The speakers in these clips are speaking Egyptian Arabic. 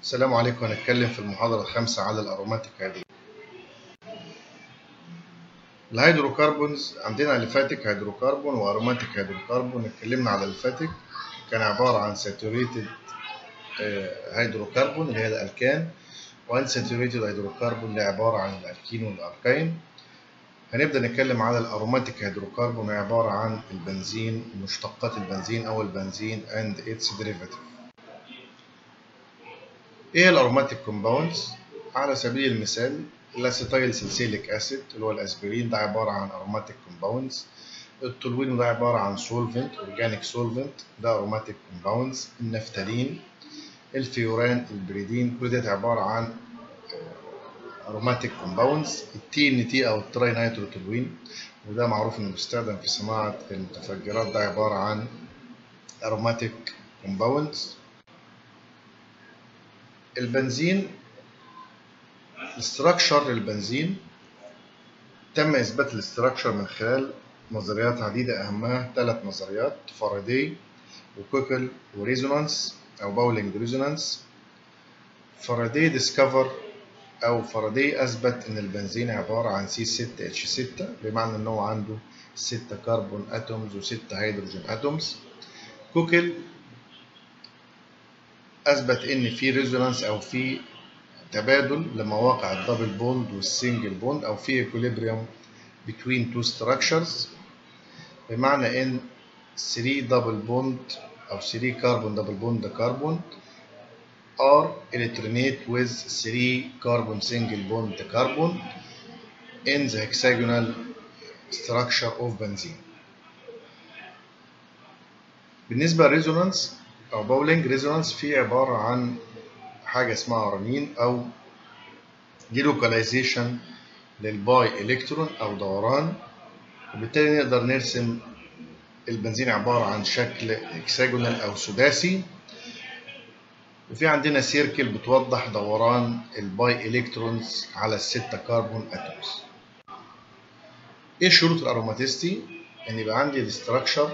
السلام عليكم هنتكلم في المحاضرة الخامسة على الأروماتيك هيدروكربونز الهيدروكربونز عندنا الفاتيك هيدروكربون وأروماتيك هيدروكربون اتكلمنا على الفاتيك كان عبارة عن ساتوريتد هيدروكربون اللي هي الألكان وأن ساتوريتد هيدروكربون اللي عبارة عن الألكين والألكين هنبدأ نتكلم على الأروماتيك هيدروكربون عبارة عن البنزين مشتقات البنزين أو البنزين and its derivative ايه الاروماتيك كومباوندز على سبيل المثال الاسيتايل سلسيليك اسيد اللي هو الاسبرين ده عباره عن اروماتيك كومباوندز التولوين ده عباره عن سولفنت اورجانيك سولفنت ده اروماتيك كومباوندز النفتالين الفيوران البريدين كل ده عباره عن اروماتيك كومباوندز التي ان تي او التراي نيتروتولوين وده معروف انه بيستخدم في صناعه المتفجرات ده عباره عن اروماتيك كومباوندز البنزين الاستراكشر للبنزين تم اثبات الاستراكشر من خلال نظريات عديده اهمها ثلاث نظريات فاراداي وكوكل وريزونانس او باولينج ريزونانس فاراداي ديسكفر او فاراداي اثبت ان البنزين عباره عن سي 6 اتش 6 بمعنى ان هو عنده 6 كربون اتومز و6 هيدروجين اتومز كوكل اثبت ان في ريزونانس او في تبادل لمواقع الدبل بوند والسنجل بوند او في equilibrium between two structures بمعنى ان 3 دبل بوند او 3 كربون دبل بوند كربون are alternate with 3 carbon single bond carbon in the hexagonal structure of benzene بالنسبة للريزونانس أو باولينج ريزونانس في عبارة عن حاجة اسمها رنين أو ديلوكاليزيشن للباي إلكترون أو دوران وبالتالي نقدر نرسم البنزين عبارة عن شكل هكساجونال أو سداسي وفي عندنا سيركل بتوضح دوران الباي إلكترونز على الستة كربون أتومز إيه شروط الأروماتيستي؟ إن يبقى عندي الاستراكشر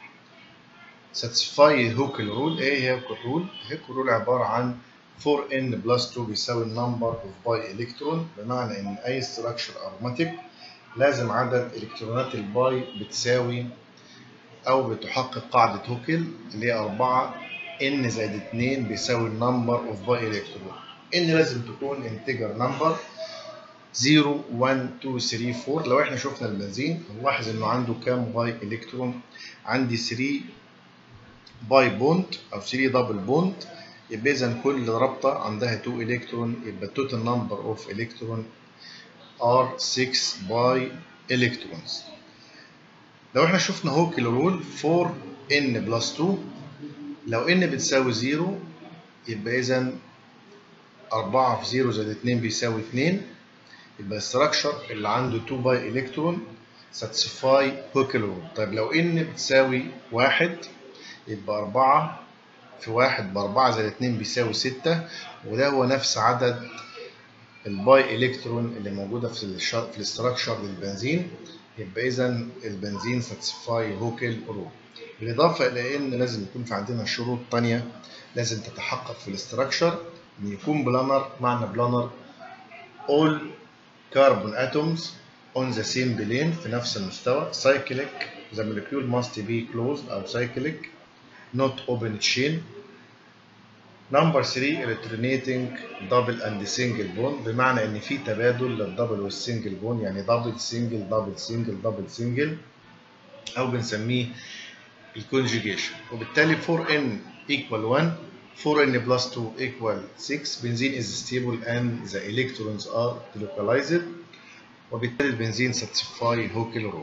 satisfy هوكل رول ايه هي هوكل رول؟ هوكل رول عبارة عن 4n بلس 2 بيساوي النمبر اوف باي الكترون بمعنى ان اي ستراكشر اروماتيك لازم عدد الكترونات الباي بتساوي او بتحقق قاعدة هوكل اللي هي 4 n زائد 2 بيساوي النمبر اوف باي الكترون n لازم تكون انتجر نمبر 0 1 2 3 4 لو احنا شفنا البنزين هنلاحظ انه عنده كام باي الكترون عندي 3 باي بوند او 3 دبل بوند يبقى اذا كل رابطه عندها 2 الكترون يبقى التوتال نمبر اوف الكترون ار 6 باي الكترونز لو احنا شفنا هوكل رول 4 ان بلس 2 لو ان بتساوي 0 يبقى اذا 4 في 0 زائد 2 بيساوي 2 يبقى الستراكشر اللي عنده 2 باي الكترون ساتسفاي هوكل رول طيب لو ان بتساوي 1 يبقى 4 في 1 ب 4 زائد 2 بيساوي 6 وده هو نفس عدد الباي الكترون اللي موجوده في الشر... في الاستراكشر للبنزين يبقى اذا البنزين ساتسفاي هوكل رول بالاضافه الى ان لازم يكون في عندنا شروط ثانيه لازم تتحقق في الاستراكشر ان يكون بلانر معنى بلانر all carbon atoms on the same plane في نفس المستوى cyclic the molecule must be closed او cyclic not open chain number 3 alternating double and single bond بمعنى ان في تبادل للدبل والسنجل بون يعني دبل سنجل دبل سنجل دبل سنجل او بنسميه الكونجيجيشن وبالتالي 4n equal 1 4n plus 2 equal 6 بنزين is stable and the electrons are delocalized وبالتالي البنزين satisfy هوكل رول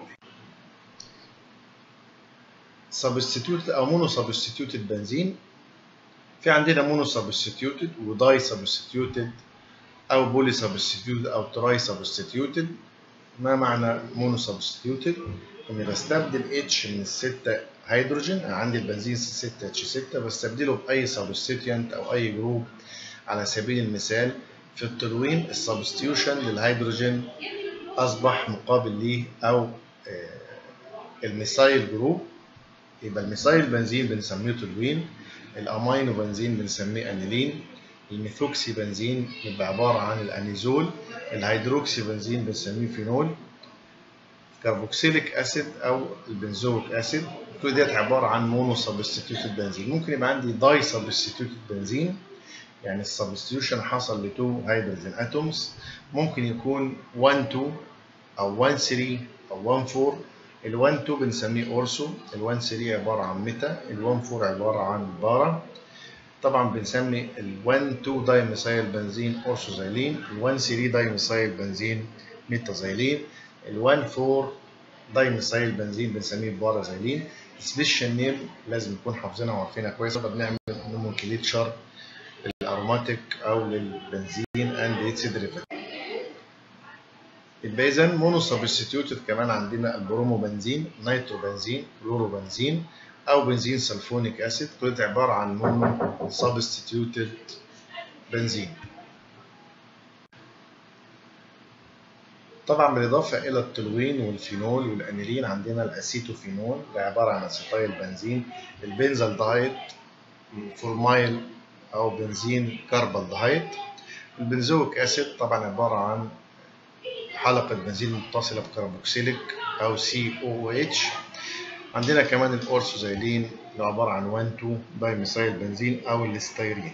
سبستيتيوت او مونو سبستيتيوتد بنزين في عندنا مونو سبستيتيوتد وداي سبستيتيوتد او بولي سبستيتيوتد او تراي سبستيتيوتد ما معنى مونو سبستيتيوتد اني بستبدل اتش من الستة هيدروجين انا عندي البنزين 6 اتش 6 بستبدله باي سبستيتيانت او اي جروب على سبيل المثال في التلوين السبستيوشن للهيدروجين اصبح مقابل ليه او الميثايل جروب يبقى الميثايل بنزين بنسميه تولوين الامينو بنزين بنسميه انيلين الميثوكسي بنزين بيبقى عبارة عن الأنيزول الهيدروكسي بنزين بنسميه فينول كربوكسيليك أسيد أو البنزويك أسيد كل ديت عبارة عن مونو سبستيتيوتد بنزين ممكن يبقى عندي داي سبستيتيوتد بنزين يعني السبستيوشن حصل لتو هيدروجين اتومز ممكن يكون 1 2 او 1 3 او 1 4 ال 1 2 بنسميه اورسو ال 1 3 عباره عن ميتا ال 1 4 عباره عن بارا طبعا بنسمي ال 1 2 دايميثايل بنزين اورسوزايلين ال 1 3 دايميثايل بنزين ميتازايلين ال 1 4 دايميثايل بنزين بنسميه بارازايلين سبيشال نيم لازم نكون حافظينها وعارفينها كويس بنعمل نومنكليتشر للاروماتيك او للبنزين اند اتس ديريفاتيف يبقى اذا مونو سبستيوتد كمان عندنا البرومو بنزين نيترو بنزين كلورو بنزين او بنزين سلفونيك اسيد كل ده عباره عن مونو سبستيوتد بنزين طبعا بالاضافه الى التلوين والفينول والانيلين عندنا الاسيتوفينول ده عباره عن اسيتايل بنزين البنزالدهايد فورمايل او بنزين كربالدهايد البنزويك اسيد طبعا عباره عن حلقه بنزين متصله بكربوكسيليك او سي او اتش عندنا كمان الاورسوزايلين اللي عباره عن 1 2 دايميثايل بنزين او الستيرين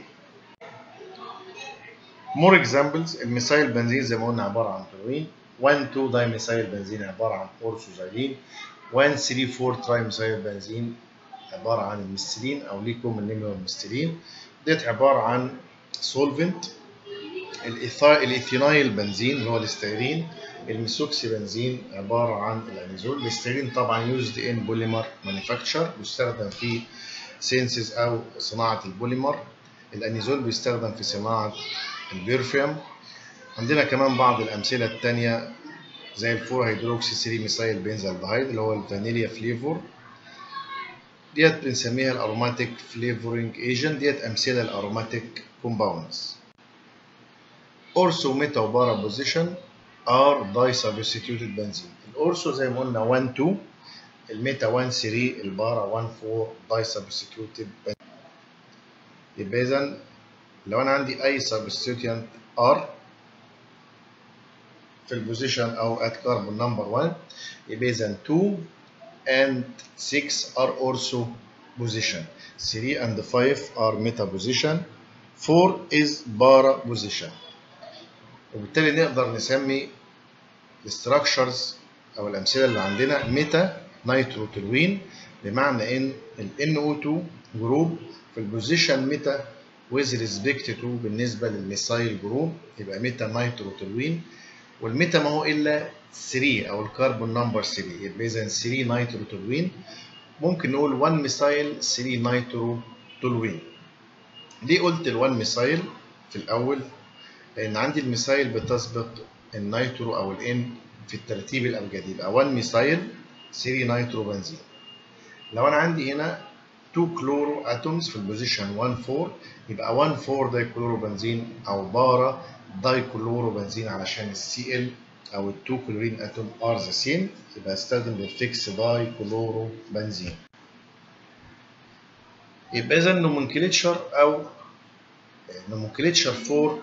مور اكزامبلز الميثايل بنزين زي ما قلنا عباره عن تلوين 1 2 دايميثايل بنزين عباره عن اورسوزايلين 1 3 4 ترايميثايل بنزين عباره عن المسترين او ليكوم النيميو المسترين ديت عباره عن سولفنت الايثينايل بنزين اللي هو الاستيرين الميثوكسي بنزين عباره عن الانيزول الاستيرين طبعا يوزد ان بوليمر مانيفاكتشر بيستخدم في سينسز او صناعه البوليمر الانيزول بيستخدم في صناعه البرفيوم عندنا كمان بعض الامثله الثانيه زي الفور هيدروكسي 3 ميثايل بنزالدهايد اللي هو الفانيليا فليفور ديت بنسميها الاروماتيك فليفورنج ايجنت ديت امثله الاروماتيك كومباوندز اورسو ميتا وبارا بوزيشن ار داي سبستيوتد بنزين الاورسو زي ما قلنا 1 2 الميتا 1 3 البارا 1 4 داي سبستيوتد بنزين يبقى اذا لو انا عندي اي سبستيوتنت ار في البوزيشن او ات كاربون نمبر 1 يبقى اذا 2 and 6 are also position 3 and 5 are meta position 4 is para position وبالتالي نقدر نسمي الستراكشرز او الامثله اللي عندنا ميتا نيتروتولوين بمعنى ان ال NO2 جروب في البوزيشن ميتا with respect to بالنسبه للميثايل جروب يبقى ميتا نيتروتولوين والميتا ما هو الا 3 او الكربون نمبر 3 يبقى اذا 3 نيتروتولوين ممكن نقول 1 ميثايل 3 نيتروتولوين ليه قلت ال 1 ميثايل في الاول لان عندي الميثايل بتسبق النيترو او الان في الترتيب الابجدي يبقى 1 ميثايل 3 نيترو بنزين لو انا عندي هنا 2 كلورو اتومز في البوزيشن 1 4 يبقى 1 4 داي كلورو بنزين او بارا داي كلورو بنزين علشان السي ال او ال 2 كلورين اتوم ار ذا سيم يبقى استخدم الفيكس داي كلورو بنزين يبقى اذا نومنكليتشر او نومنكليتشر فور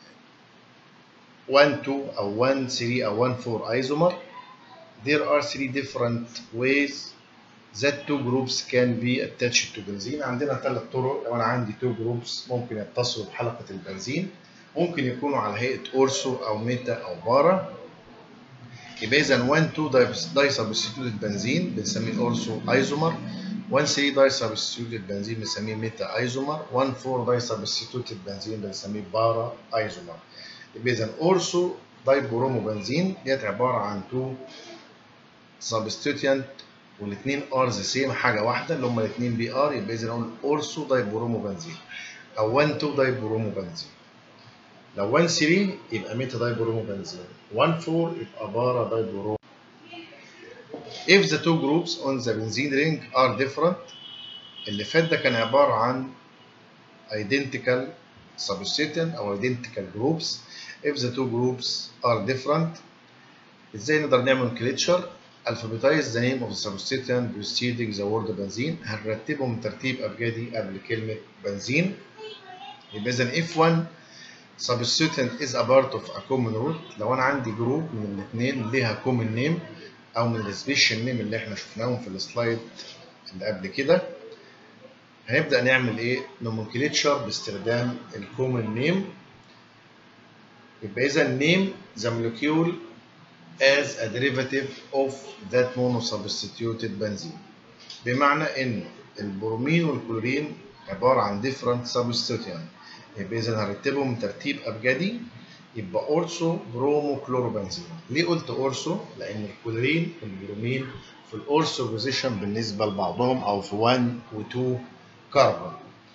1 2 او 1 3 او 1 4 isomer there are three different ways that two groups can be attached to benzene عندنا ثلاث طرق لو انا عندي two groups ممكن يتصلوا بحلقة البنزين ممكن يكونوا على هيئة اورسو او ميتا او بارا يبقى اذا 1 2 داي سبستيوتد بنزين بنسميه اورسو ايزومر 1 3 داي سبستيوتد بنزين بنسميه ميتا ايزومر 1 4 داي سبستيوتد بنزين بنسميه بارا ايزومر يبقى اذا اورسو داي برومو بنزين ديت عباره عن 2 سبستيوتنت والاثنين ار ذا سيم حاجه واحده اللي هم الاثنين بي ار يبقى اذا نقول اورسو داي برومو بنزين او 1 2 داي برومو بنزين لو 1 3 يبقى ميتا داي برومو بنزين 1 4 يبقى بارا داي برومو if the two groups on the benzene ring are different اللي فات ده كان عباره عن identical substituent او identical groups if the two groups are different ازاي نقدر نعمل كليتشر alphabetize the name of the substituent preceding the word بنزين هنرتبهم ترتيب ابجدي قبل كلمه بنزين يبقى اذا if one substituent is a part of a common root لو انا عندي جروب من الاثنين ليها common name او من السبيشال نيم اللي احنا شفناهم في السلايد اللي قبل كده هنبدا نعمل ايه nomenclature باستخدام الكومن نيم يبقى اذا name the molecule as a derivative of that monosubstituted benzene بمعنى ان البرومين والكلورين عباره عن different substituent يبقى اذا هرتبهم ترتيب ابجدي يبقى اورسو برومو كلوروبنزين ليه قلت اورسو لان الكلورين والبرومين في الاورسو بوزيشن بالنسبه لبعضهم او في 1 و2 كربون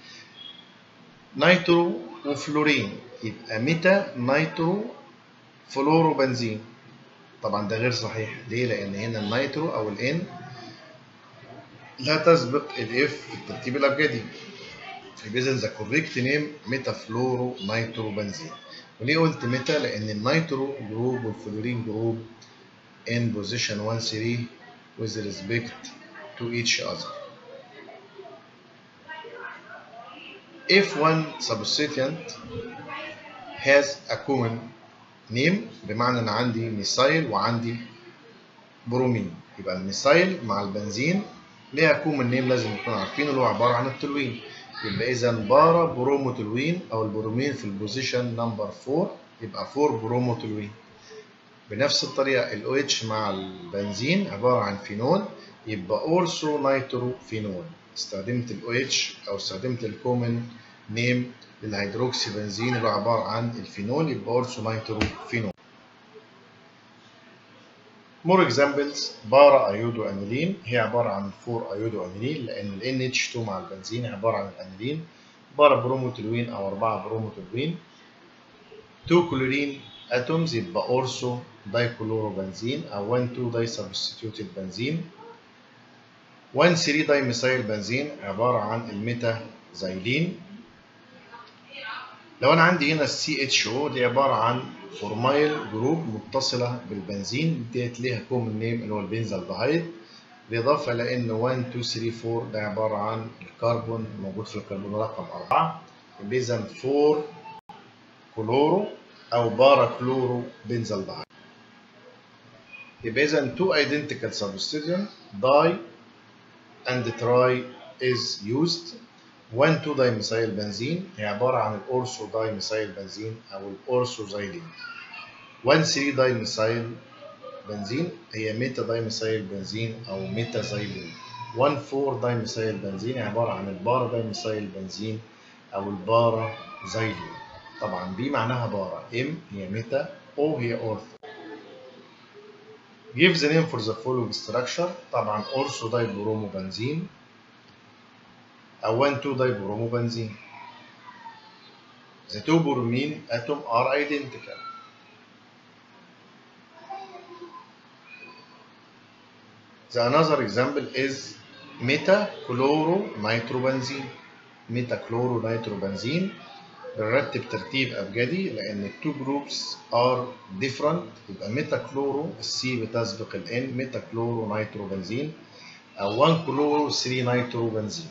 نيترو وفلورين يبقى ميتا نيترو فلوروبنزين طبعا ده غير صحيح ليه لان هنا النيترو او الان لا تسبق الاف في الترتيب الابجدي يبقى اذا ذا كوريكت نيم ميتا فلورو نيترو بنزين وليه قلت ميتا لان النيترو جروب والفلورين جروب in position 1 3 with respect to each other if one substituent has a common name بمعنى ان عندي ميثايل وعندي برومين يبقى الميثايل مع البنزين ليها كومن نيم لازم نكون عارفينه اللي هو عباره عن التلوين يبقى اذا بارا بروموتولوين او البرومين في البوزيشن نمبر 4 يبقى 4 بروموتولوين بنفس الطريقه الاو اتش مع البنزين عباره عن فينول يبقى اورسو نيترو فينول استخدمت الاو اتش او استخدمت الكومن نيم للهيدروكسي بنزين اللي هو عباره عن الفينول يبقى اورسو نيترو فينول مور اكزامبلز بارا ايودو انيلين هي عباره عن 4 ايودو انيلين لان ال NH2 مع البنزين عباره عن الانيلين بارا بروموتولوين او 4 بروموتولوين 2 كلورين اتومز يبقى اورسو دايكلورو بنزين او 1 2 داي سبستيتيوتد بنزين 1 3 داي ميثايل بنزين عباره عن الميتا زايلين لو انا عندي هنا السي اتش او دي عباره عن فورمايل جروب متصله بالبنزين ديت ليها كومن نيم اللي هو البنزالدهايد بالاضافه الى ان 1 2 3 4 ده عباره عن الكربون موجود في الكربون رقم 4 يبقى اذا 4 كلورو او بارا كلورو بنزالدهايد يبقى اذا two identical substituent di and tri is used 1 2 دايميثايل بنزين هي عبارة عن الأورسو دايميثايل بنزين أو الأورسو زايلين 1 3 دايميثايل بنزين هي ميتا دايميثايل بنزين أو ميتا زايلين 1 4 دايميثايل بنزين عبارة عن البارا دايميثايل بنزين أو البارا زايلين طبعا بي معناها بارا ام هي ميتا او هي اورثو give the name for the following structure طبعا اورثو دايبرومو بنزين او 1 2 دايبرومو بنزين the two bromine atom are identical the another example is meta chloro nitrobenzene meta chloro nitrobenzene بنرتب ترتيب ابجدي لان التو جروبس ار ديفرنت يبقى ميتا كلورو السي بتسبق الان ميتا كلورو نيترو بنزين او 1 كلورو 3 نيترو بنزين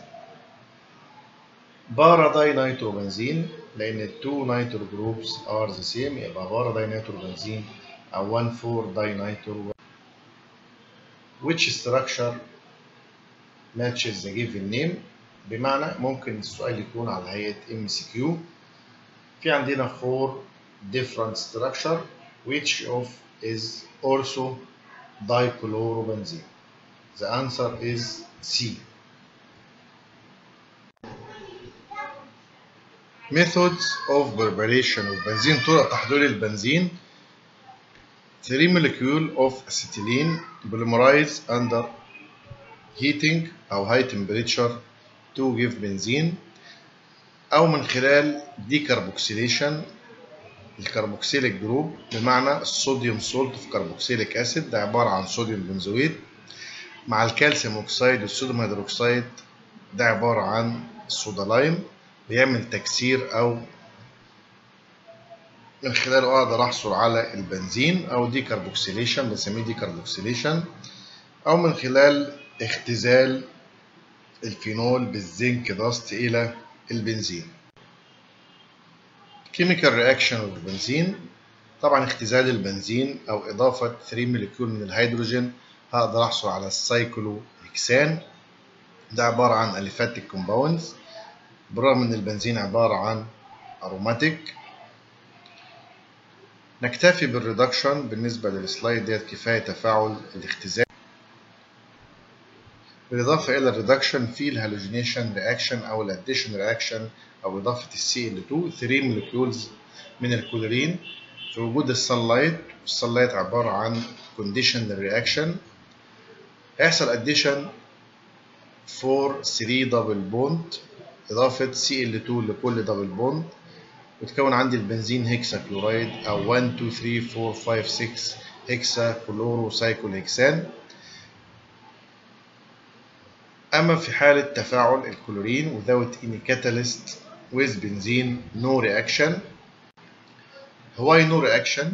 بارا داي نيترو بنزين لان التو نيترو جروبس ار ذا سيم يبقى بارا داي نيترو بنزين او 1 4 داي نيترو which structure matches the given name بمعنى ممكن السؤال يكون على هيئة ام سي كيو في عندنا four different structure which of is also dichlorobenzene the answer is C methods of preparation of benzene طرق تحضير البنزين 3 molecule of acetylene polymerize under heating أو high temperature to give benzene أو من خلال ديكربوكسيليشن الكربوكسيليك جروب بمعنى الصوديوم سولت في كربوكسيليك أسيد ده عبارة عن صوديوم بنزويت مع الكالسيوم أوكسيد والصوديوم هيدروكسيد ده عبارة عن الصودا لايم بيعمل تكسير أو من خلاله أقدر أحصل على البنزين أو ديكربوكسيليشن بنسميه ديكربوكسيليشن أو من خلال اختزال الفينول بالزنك داست إلى البنزين chemical reaction of بنزين طبعا اختزال البنزين او اضافه 3 موليكيول من الهيدروجين هقدر احصل على السايكلو هكسان ده عباره عن اليفاتيك كومباوندز بالرغم ان البنزين عباره عن اروماتيك نكتفي بالريدكشن بالنسبه للسلايد ديت كفايه تفاعل الاختزال بالإضافة إلى الريدكشن في الهالوجينيشن رياكشن أو الأديشن رياكشن أو إضافة السي ال 2 3 موليكيولز من الكلورين في وجود السنلايت والسنلايت عبارة عن كونديشن رياكشن هيحصل أديشن فور 3 دبل بوند إضافة سي ال 2 لكل دبل بوند وتكون عندي البنزين هيكسا كلورايد أو 1 2 3 4 5 6 هيكسا كلورو سايكل هكسان أما في حالة تفاعل الكلورين without any catalyst with benzene no reaction why no reaction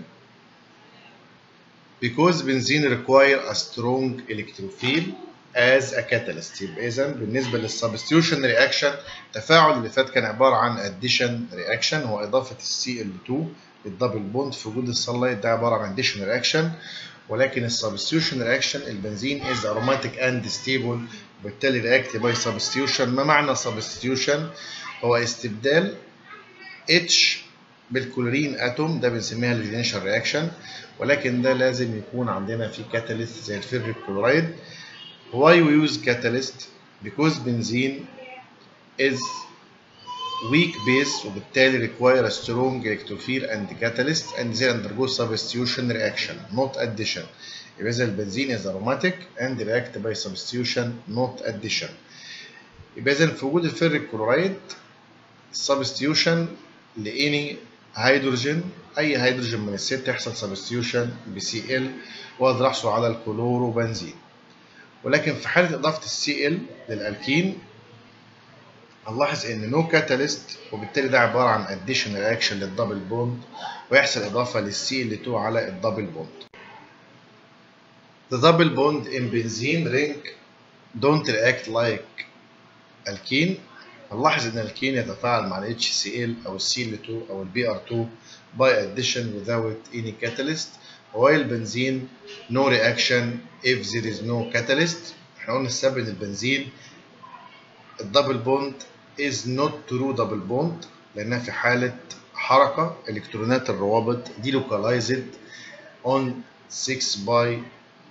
because benzene require a strong electrophile as a catalyst يبقى إذا بالنسبة للسبستيوشن رياكشن التفاعل اللي فات كان عبارة عن addition reaction هو إضافة السي ال 2 للدبل بوند في وجود السنلايت ده عبارة عن addition reaction ولكن السبستيوشن رياكشن البنزين is aromatic and stable وبالتالي react by substitution ما معنى substitution هو استبدال H بالكلورين اتوم ده بنسميها الجينيشن رياكشن ولكن ده لازم يكون عندنا في كاتاليست زي الفيريك كلورايد why we use catalyst because benzene is weak base وبالتالي require a strong electrophile and catalyst and they undergo substitution reaction not addition يبقى إذا البنزين is aromatic and react by substitution not addition يبقى إذا في وجود الفيريك كلورايد substitution لاني هيدروجين اي هيدروجين من الست يحصل سبستيوشن بسي ال واقدر احصل على الكلورو بنزين ولكن في حاله اضافه السي ال للالكين هنلاحظ ان نو كاتاليست وبالتالي ده عباره عن اديشن رياكشن للدبل بوند ويحصل اضافه للسي ال 2 على الدبل بوند The double bond in benzene ring don't react like alkene هنلاحظ ان الكين يتفاعل مع ال HCl او ال Cl2 او ال Br2 by addition without any catalyst while benzene no reaction if there is no catalyst احنا قلنا السبب ان البنزين الدبل بوند is not true double bond لانها في حالة حركة الكترونات الروابط delocalized on 6 by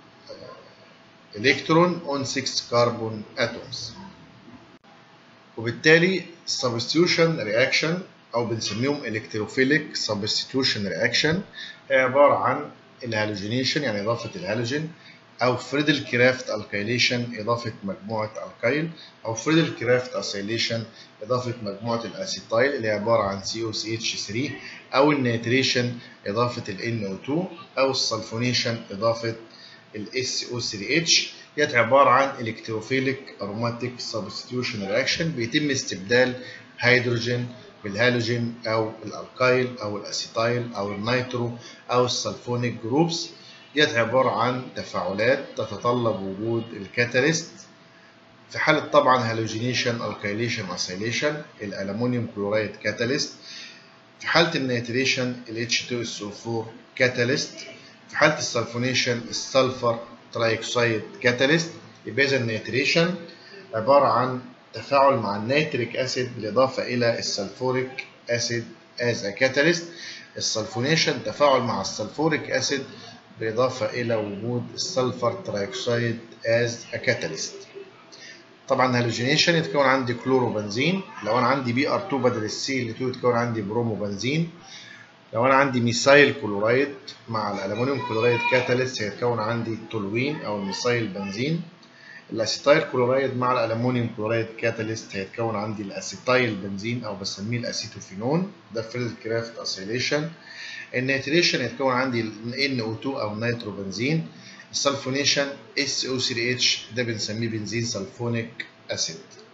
electron on 6 carbon atoms وبالتالي substitution reaction او بنسميهم electrophilic substitution reaction هي عباره عن الهالوجينيشن يعني اضافه الهالوجين او فريدل كرافت الكيليشن اضافه مجموعه الكيل او فريدل كرافت اسيليشن اضافه مجموعه الاسيتايل اللي هي عباره عن COCH3 او النيتريشن اضافه ال NO2 او السلفونيشن اضافه ال SO3H ديت عبارة عن electrophilic aromatic substitution reaction بيتم استبدال هيدروجين بالهالوجين أو الألكايل أو الأسيتايل أو النيترو أو السلفونيك جروبس ديت عبارة عن تفاعلات تتطلب وجود الكاتاليست في حالة طبعا هالوجينيشن الكايليشن اسيليشن الألمونيوم كلورايد كاتاليست في حالة النيتريشن ال H2SO4 كاتاليست في حالة السلفونيشن السلفر ترايكسايد كاتاليست يبقى اذا النيتريشن عباره عن تفاعل مع النيتريك اسيد بالاضافه الى السلفوريك اسيد از ا كاتاليست السلفونيشن تفاعل مع السلفوريك اسيد بالاضافه الى وجود السلفر ترايكسايد از ا كاتاليست طبعا هالوجينيشن يتكون عندي كلوروبنزين لو انا عندي بي ار 2 بدل السي ال 2 يتكون عندي بروموبنزين لو انا عندي ميثايل كلورايد مع الالومنيوم كلورايد كاتاليست هيتكون عندي تولوين او الميثايل بنزين الاسيتايل كلورايد مع الالومنيوم كلورايد كاتاليست هيتكون عندي الاسيتايل بنزين او بسميه الاسيتوفينون ده فريد كرافت اسيليشن النيتريشن هيتكون عندي ال NO2 او نيترو بنزين السلفونيشن SO3H ده بنسميه بنزين سلفونيك اسيد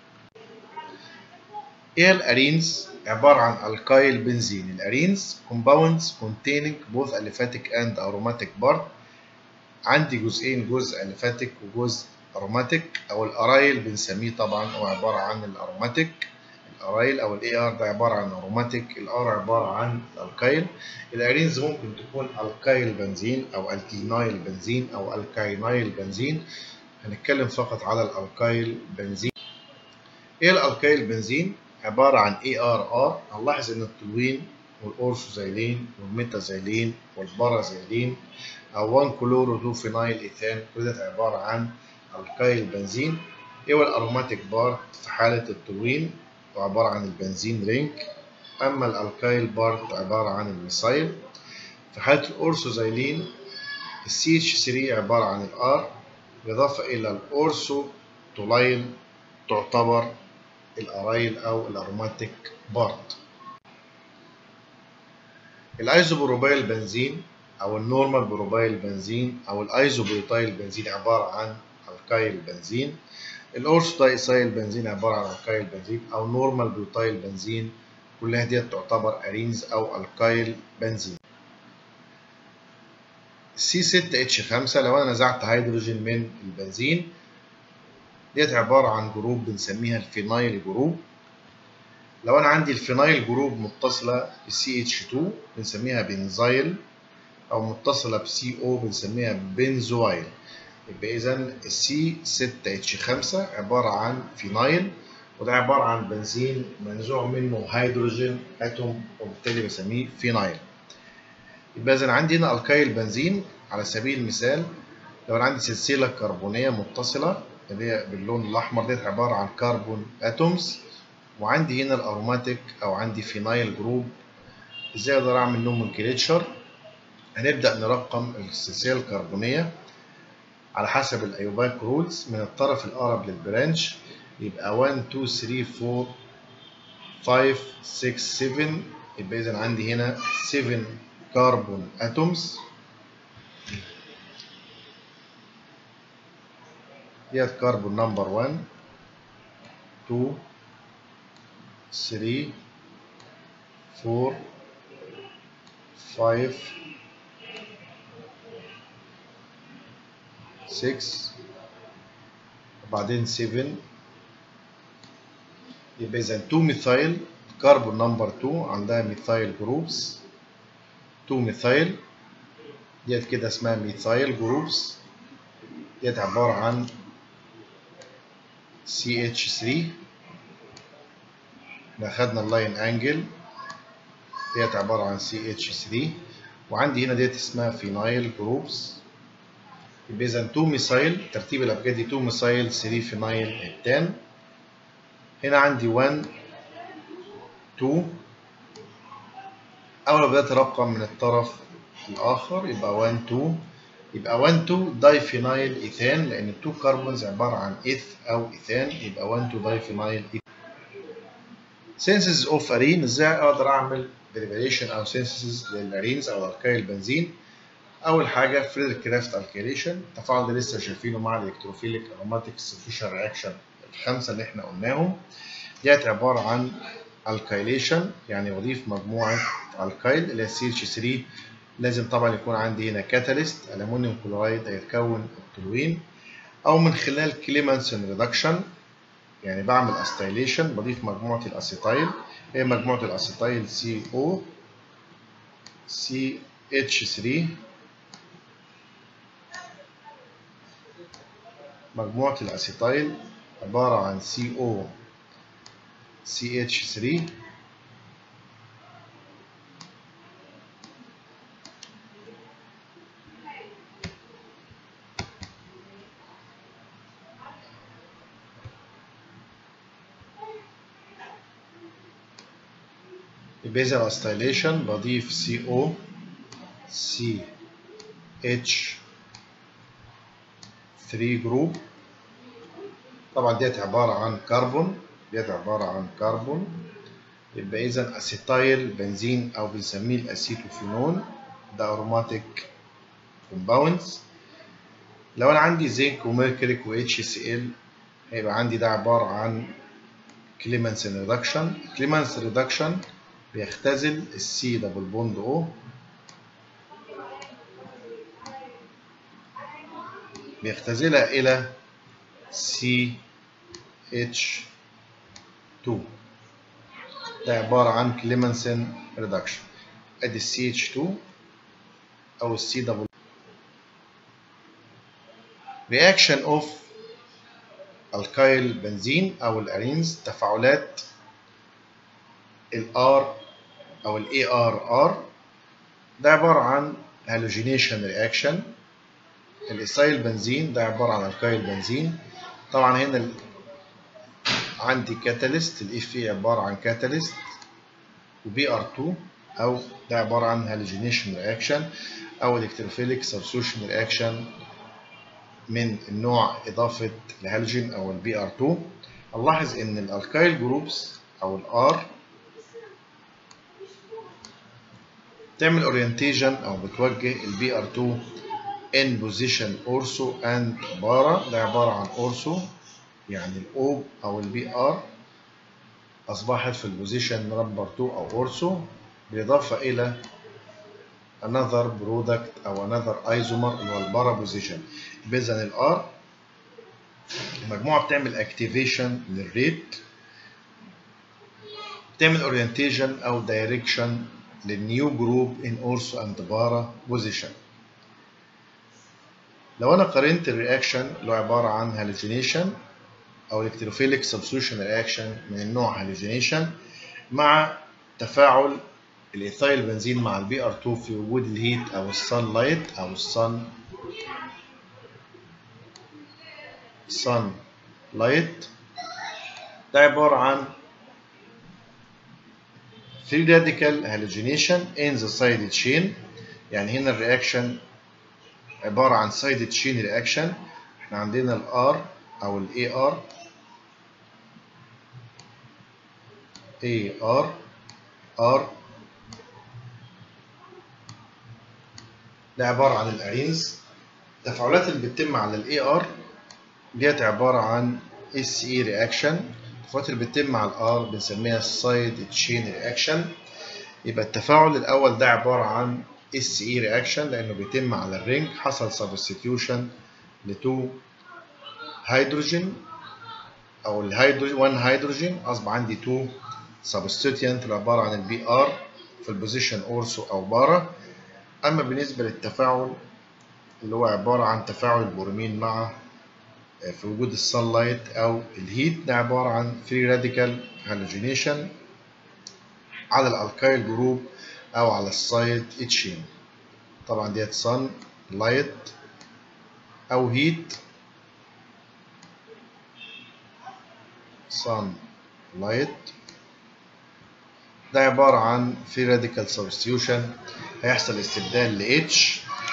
ايه الارينز عبارة عن الكايل بنزين الارينز compounds containing both aliphatic and aromatic part عندي جزئين جزء aliphatic وجزء aromatic او الارايل بنسميه طبعا هو عبارة عن الاروماتيك الارايل او الاي ار ده عباره عن اروماتيك الار عباره عن الكايل الارينز ممكن تكون الكايل بنزين او الكينايل بنزين او الكاينايل بنزين هنتكلم فقط على الالكايل بنزين ايه الالكايل بنزين عباره عن اي ار ار هنلاحظ ان التولوين والاورثوزايلين والميتازايلين والبارازايلين او 1 كلورو 2 فينايل ايثان كل ده عباره عن الكايل بنزين ايه هو الاروماتيك بارت في حاله التولوين وعباره عن البنزين رينج اما الالكايل بارت عباره عن الميثايل في حاله الاورثوزايلين السي اتش 3 عباره عن الار بالاضافه الى الاورثو تولايل تعتبر الارايل او الاروماتيك بارت الايزوبروبايل بنزين او النورمال بروبايل بنزين او الايزوبروتايل بنزين عباره عن الكايل بنزين الاورثو دايسايل بنزين عباره عن الكايل بنزين او نورمال بروتايل بنزين كلها ديت تعتبر ارينز او الكايل بنزين سي 6 اتش 5 لو انا نزعت هيدروجين من البنزين ديت عباره عن جروب بنسميها الفينايل جروب لو انا عندي الفينايل جروب متصله بسي اتش 2 بنسميها بنزايل او متصله بسي او بنسميها بنزوايل يبقى اذا السي 6 اتش 5 عباره عن فينايل وده عباره عن بنزين منزوع منه هيدروجين اتوم وبالتالي بسميه فينايل يبقى اذا عندي هنا الكايل بنزين على سبيل المثال لو انا عندي سلسله كربونيه متصله اللي هي باللون الاحمر ديت عباره عن كربون اتومز وعندي هنا الاروماتيك او عندي فينايل جروب ازاي اقدر اعمل نومنكليتشر هنبدا نرقم السلسله الكربونيه على حسب الايوباك رولز من الطرف الاقرب للبرانش يبقى 1 2 3 4 5 6 7 يبقى اذا عندي هنا 7 كربون اتومز ديت كربون نمبر 1 2 3 4 5 6 وبعدين 7 يبقى إذا 2 ميثايل كربون نمبر 2 عندها ميثايل جروبس 2 ميثايل ديت كده اسمها ميثايل جروبس ديت عبارة عن CH3 احنا خدنا اللاين انجل ديت عبارة عن CH3 وعندي هنا ديت اسمها فينايل جروبس يبقى إذا 2 ميثايل ترتيب الأبجدي 2 ميثايل 3 فينايل هيبتان هنا عندي 1 2 أول ما بدأت أرقم من الطرف الآخر يبقى 1 2 يبقى 1 2 داي فينايل إيثان لأن 2 كربونز عبارة عن إيث أو إيثان يبقى 1 2 داي فينايل إيثان سينسز اوف ارين ازاي اقدر اعمل ديريفيشن او سينسز للارينز او الكايل بنزين اول حاجه فريدريك كرافت الكيليشن التفاعل ده لسه شايفينه مع الالكتروفيليك اروماتيك سبستيوشن رياكشن الخمسه اللي احنا قلناهم ديت عباره عن الكايليشن يعني بضيف مجموعه الكايل اللي هي سي اتش 3 لازم طبعا يكون عندي هنا كاتاليست الومنيوم كلورايد هيتكون التولوين او من خلال كليمانسون ريدكشن يعني بعمل استايليشن بضيف مجموعة الاسيتايل هي مجموعة الاسيتايل سي او سي اتش 3 مجموعة الاسيتايل عبارة عن سي او سي اتش 3 بيزل استايليشن بضيف سي او سي اتش 3 جروب طبعا ديت عبارة عن كربون ديت عبارة عن كربون يبقى إذا أسيتايل بنزين أو بنسميه الأسيتوفينون ده أروماتيك كومباوندز لو أنا عندي زنك وميركوريك و HCl هيبقى عندي ده عبارة عن كليمنسن ريدكشن كليمنسن ريدكشن بيختزل السي دبل بوند او بيختزلها الى سي اتش 2 ده عبارة عن كليمنسن ريدكشن ادي السي اتش 2 او السي دبل رياكشن اوف الكايل بنزين او الارينز تفاعلات الار او الاي ار ار ده عبارة عن هالوجينيشن رياكشن الايثايل بنزين ده عبارة عن الكايل بنزين طبعا هنا ال... عندي كاتاليست الاف اي عبارة عن كاتاليست وبي ار 2 او ده عبارة عن هالوجينيشن رياكشن او الكتروفيليك سبستيوشن رياكشن من النوع اضافة الهالوجين او البي ار 2 نلاحظ ان الالكايل جروبس او الار تعمل اورينتيشن او بتوجه البي ار 2 in position اورسو اند بارا ده عبارة عن اورسو يعني الاو او البي ار اصبحت في البوزيشن نمبر 2 او اورسو بالاضافة الى another product او another isomer اللي هو البارا بوزيشن اذا الار المجموعة بتعمل اكتيفيشن للريت بتعمل اورينتيشن او دايركشن للنيو جروب ان اورسو اند بارا بوزيشن لو انا قارنت الرياكشن اللي هو عباره عن هالوجينيشن او الكتروفيليك سبستيوشن رياكشن من النوع هالوجينيشن مع تفاعل الايثايل بنزين مع البي ار 2 في وجود الهيت او الصن لايت او الصن صن لايت ده عباره عن free radical halogenation in the side chain يعني هنا الرياكشن عبارة عن side chain reaction احنا عندنا ال R أو ال AR AR R ده عبارة عن الأرينز التفاعلات اللي بتتم على ال AR ديت عبارة عن SE reaction التفاعلات اللي بتتم على ال R بنسميها side chain reaction يبقى التفاعل الأول ده عبارة عن اس اي رياكشن لانه بيتم على الرينج حصل سبستيتيوشن لتو هيدروجين او الهيدروجين 1 هيدروجين اصبح عندي تو سبستيتيانت اللي عباره عن البي ار في البوزيشن اورسو او بارا اما بالنسبه للتفاعل اللي هو عباره عن تفاعل البرومين مع في وجود السان لايت او الهيت ده عباره عن فري راديكال هالوجينيشن على الالكايل جروب او على السايد اتشين طبعا ديت صن لايت او هيت صن لايت ده عبارة عن في راديكال سبستيوشن هيحصل استبدال ل H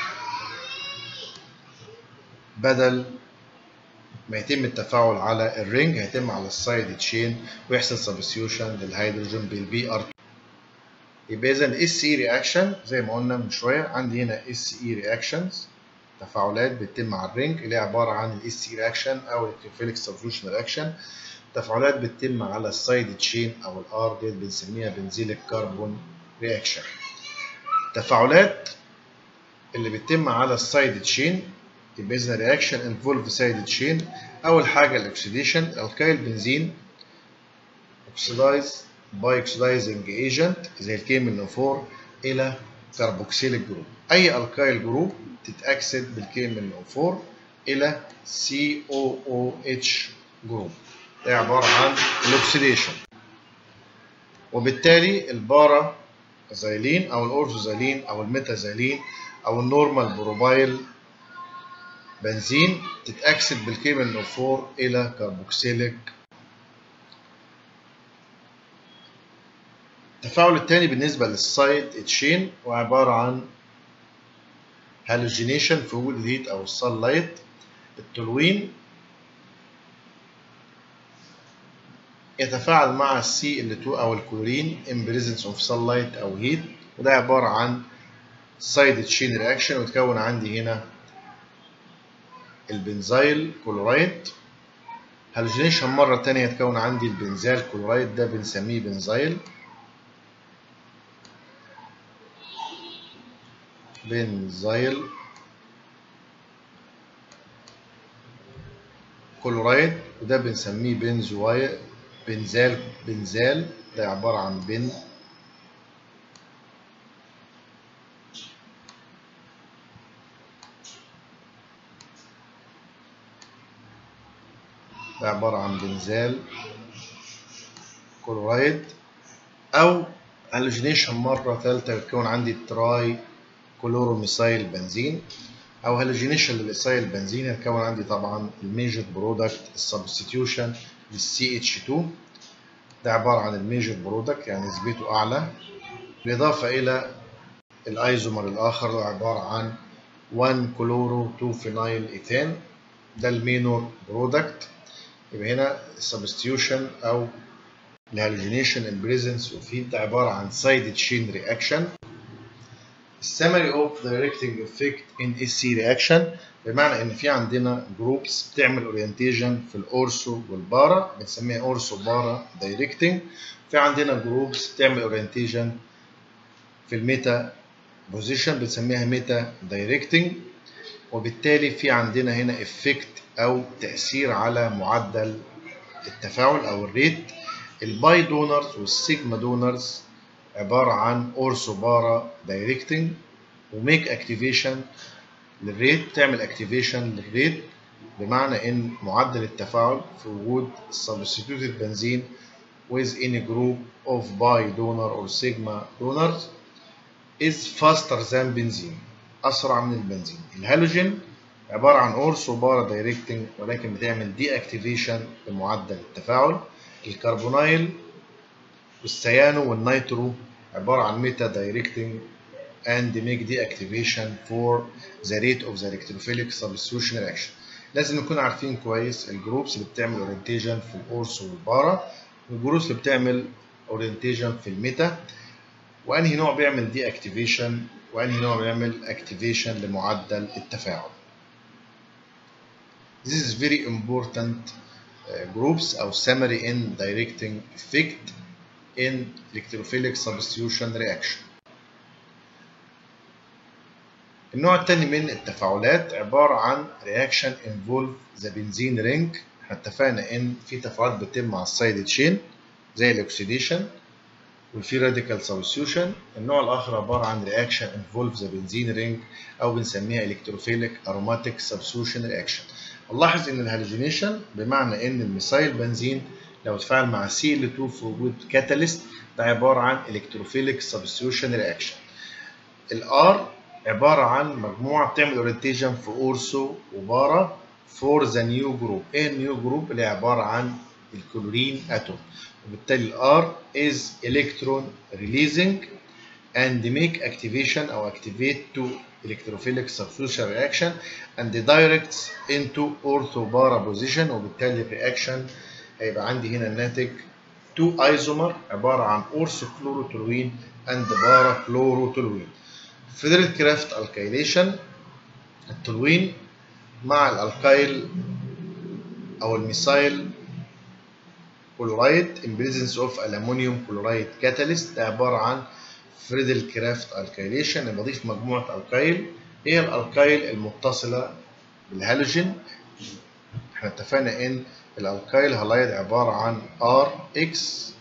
بدل ما يتم التفاعل على الرينج هيتم على السايد تشين ويحصل سبستيوشن للهيدروجين بالبي ار يبقى اذا الاس اي رياكشن زي ما قلنا من شويه عندي هنا اس اي رياكشنز تفاعلات بتتم على الرينج اللي هي عباره عن الاس اي رياكشن او الكتروفيليك سبستيوشن رياكشن تفاعلات بتتم على السايد تشين او الار ديت بنسميها بنزيل الكربون رياكشن التفاعلات اللي بتتم على السايد تشين يبقى اذا رياكشن انفولف سايد تشين اول حاجه الاكسيديشن الكايل بنزين اوكسيدايز باي اوكسيدايزنج ايجنت زي الكيمن 4 الى كربوكسيليك جروب اي الكايل جروب تتاكسد بالكيمن 4 الى سي او او اتش جروب ده عباره عن الاكسيديشن وبالتالي البارا زايلين او الاورثوزايلين او الميتازايلين او النورمال بروبايل بنزين تتاكسد بالكيمن 4 الى كربوكسيليك التفاعل الثاني بالنسبة للسايد تشين وعبارة عن هالوجينيشن في وجود الهيت أو الصن لايت التولوين يتفاعل مع السي ال 2 أو الكلورين in presence of sunlight أو heat وده عبارة عن سايد تشين رياكشن وتكون عندي هنا البنزايل كلورايد هالوجينيشن مرة تانية تكون عندي البنزال كلورايد ده بنسميه بنزايل بنزايل كلورايد وده بنسميه بنزوايل بنزال بنزال ده عبارة عن بن ده عبارة عن بنزال كلورايد أو هالوجينيشن مرة ثالثة بتكون عندي تراي كلوروميثايل بنزين أو هالوجينيشن للإيثايل بنزين هتكون عندي طبعا الميجر برودكت السبستيوشن للسي اتش 2 ده عبارة عن الميجر برودكت يعني نسبته أعلى بالإضافة إلى الأيزومر الآخر ده عبارة عن 1 كلورو 2 فينايل إيثان ده المينور برودكت يبقى هنا السبستيوشن أو الهالوجينيشن ان بريزنس اوف هيت ده عبارة عن سايد تشين رياكشن السمري اوف دايركتنج افكت ان اس سي رياكشن بمعنى ان في عندنا جروبس بتعمل اورينتيشن في الاورسو والبارا بنسميها اورسو بارا دايركتنج في عندنا جروبس بتعمل اورينتيشن في الميتا بوزيشن بنسميها ميتا دايركتنج وبالتالي في عندنا هنا افكت او تاثير على معدل التفاعل او الريت الباي دونرز والسيجما دونرز عبارة عن اورسو بارا دايركتنج وميك اكتيفيشن للريت تعمل اكتيفيشن للريت بمعنى ان معدل التفاعل في وجود substituted بنزين with any group of bi donor or sigma donors is faster than بنزين اسرع من البنزين الهالوجين عبارة عن اورسو بارا دايركتنج ولكن بتعمل دي اكتيفيشن لمعدل التفاعل الكربونايل والسيانو والنيترو عبارة عن ميتا دايركتنج and make deactivation for the rate of the electrophilic substitution reaction لازم نكون عارفين كويس الجروبس اللي بتعمل اورينتيشن في الاورسو والبارا والجروبس اللي بتعمل اورينتيشن في الميتا وانهي نوع بيعمل دي اكتيفيشن وانهي نوع بيعمل اكتيفيشن لمعدل التفاعل This is very important groups أو summary in directing effect in electrophilic substitution reaction. النوع الثاني من التفاعلات عبارة عن reaction involve the benzene ring احنا اتفقنا ان في تفاعلات بتتم مع السايد تشين زي الاكسيديشن وفي راديكال سبستيوشن النوع الاخر عبارة عن reaction involve the benzene ring او بنسميها electrophilic aromatic substitution reaction نلاحظ ان الهالوجينيشن بمعنى ان الميثايل بنزين لو اتفاعل مع سي ال 2 في وجود كاتاليست ده عباره عن الكتروفيليك سبستيوشن رياكشن الار عباره عن مجموعه بتعمل اورينتيشن في اورسو وبارا فور ذا نيو جروب ايه النيو جروب اللي عباره عن الكلورين اتوم وبالتالي الار از الكترون ريليزنج and make activation او activate to electrophilic substitution reaction and directs into orthobara position وبالتالي الرياكشن هيبقى عندي هنا الناتج 2 ايزومر عباره عن اورثو كلوروتولوين اند بارا كلوروتولوين فيدريت كرافت الكيليشن التولوين مع الالكايل او الميثايل كلورايد in presence of aluminum chloride catalyst ده عباره عن فريدل كرافت الكيليشن بضيف مجموعه الكايل هي الالكايل المتصله بالهالوجين احنا اتفقنا ان الالكايل هالايد عباره عن ار اكس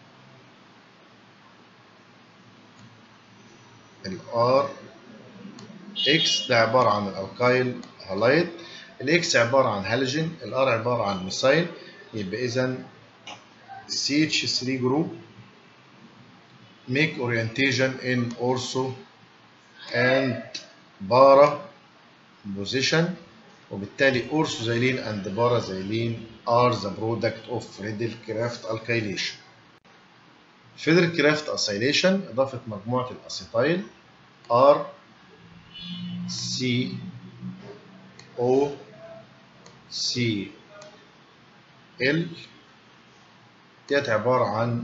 الار اكس ده عباره عن الالكايل هالايد الاكس عباره عن هالوجين الار عباره عن ميثايل يبقى اذا CH3 جروب make orientation in ortho and para position وبالتالي orthoxylene and paraxylene are the product of Friedel-Crafts alkylation. Friedel-Crafts acylation إضافة مجموعة الأسيتايل R C O C L ديت عبارة عن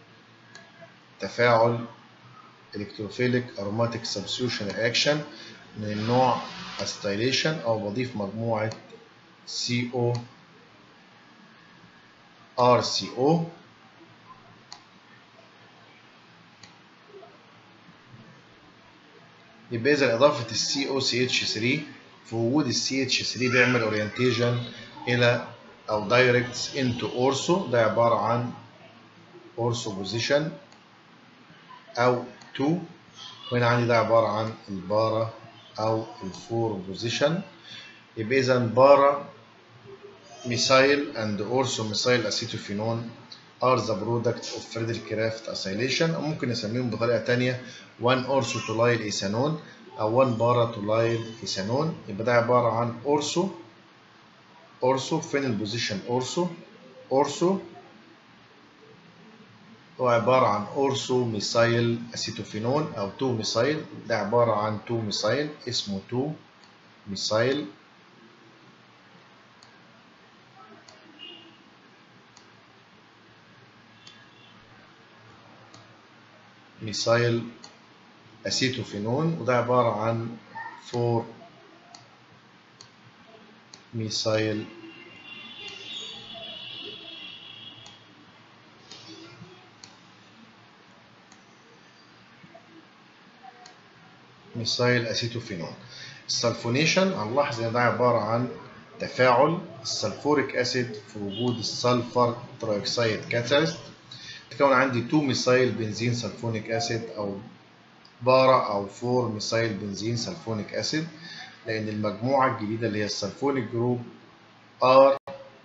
تفاعل electrophilic aromatic substitution reaction من النوع acetylation أو بضيف مجموعة CO RCO يبقى إذا إضافة ال COCH3 في وجود ال CH3 بيعمل اورينتيشن إلى أو directs into ortho ده عبارة عن ortho position أو 2 وهنا عندي ده عبارة عن البارا أو الفور بوزيشن يبقى إذا بارا ميثايل and also methyl acetophenone are the product of Friedrich Kraft acylation أو ممكن نسميهم بطريقة تانية 1 orthotolyl ethanol أو 1 paratolyl ethanol يبقى ده عبارة عن أورسو أورسو فين البوزيشن أورسو أورسو هو عبارة عن أورسو ميثايل أسيتوفينون أو 2 ميثايل ده عبارة عن 2 ميثايل اسمه 2 ميثايل ميثايل أسيتوفينون وده عبارة عن 4 ميثايل ميثايل اسيتوفينول السلفونيشن هنلاحظ ان ده عباره عن تفاعل السلفوريك اسيد في وجود السلفر ترايكسايد كاتاليست تكون عندي 2 ميثايل بنزين سلفونيك اسيد او بارا او 4 ميثايل بنزين سلفونيك اسيد لان المجموعه الجديده اللي هي السلفونيك جروب ار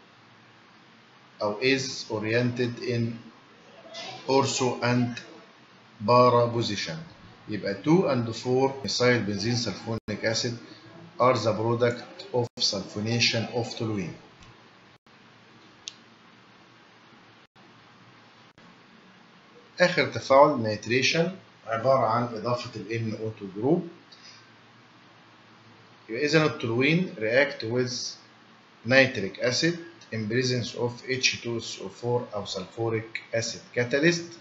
او is oriented in ortho and para position يبقى 2 and 4 methyl benzene sulfonic acid are the product of sulfonation of toluene. آخر تفاعل نيتريشن عبارة عن إضافة ال NO2 group يبقى إذا التولوين react with nitric acid in presence of H2SO4 أو sulfuric acid catalyst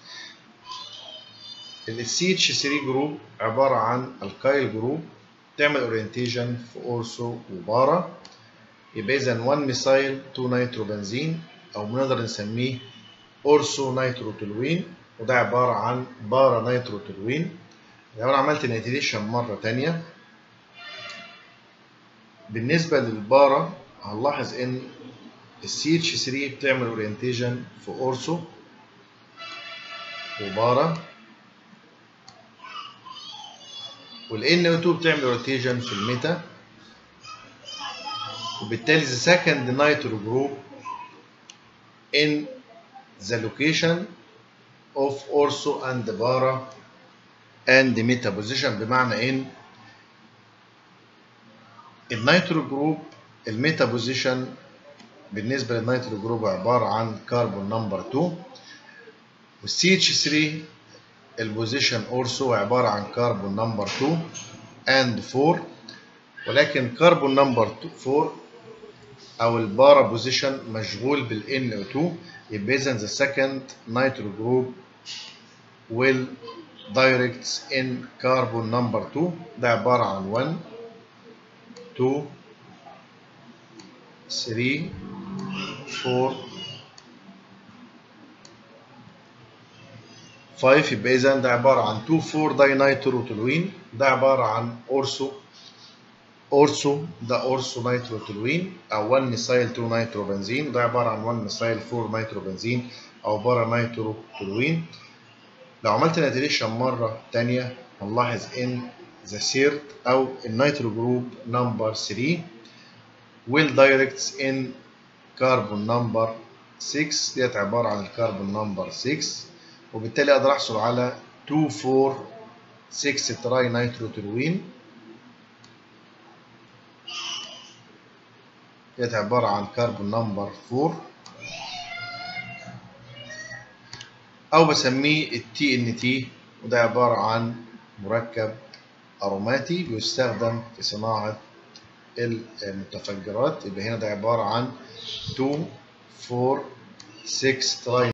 ال CH3 جروب عبارة عن الكايل جروب تعمل اورينتيشن في اورسو وبارا يبقى اذا 1 ميثايل 2 نيتروبنزين او بنقدر نسميه اورسو نيتروتولوين وده عبارة عن بارا نيتروتولوين لو انا عملت نيتريشن مرة تانية بالنسبة للبارا هنلاحظ ان ال CH3 بتعمل اورينتيشن في اورسو وبارا وال NO2 بتعمل روتيشن في الميتا وبالتالي the second nitro group in the location of ortho and para and meta position بمعنى ان النيترو جروب الميتا بوزيشن بالنسبه للنيترو جروب عباره عن كربون نمبر 2 والسي اتش 3 البوزيشن اورسو عباره عن كربون نمبر 2 اند 4 ولكن كربون نمبر 4 او البارا بوزيشن مشغول بالان او 2 يبقى اذا ذا سكند نيترو جروب will directs in carbon number 2 ده عباره عن 1 2 3 4 5 يبقى اذا ده عباره عن 2 4 داي نيتروتولوين ده عباره عن اورسو اورسو ده اورسو نيتروتولوين او 1 ميثايل 2 نيتروبنزين ده عباره عن 1 ميثايل 4 نيتروبنزين او بارا نيتروتولوين لو عملت نيتريشن مره ثانيه هنلاحظ ان ذا سيرت او النيترو جروب نمبر 3 will directs in carbon number 6 ديت عباره عن الكربون نمبر 6 وبالتالي اقدر احصل على 2 4 6 تراي نيتروتولوين ديت عبارة عن كربون نمبر 4 أو بسميه التي ان تي وده عبارة عن مركب أروماتي بيستخدم في صناعة المتفجرات يبقى هنا ده عبارة عن 2 4 6 تراي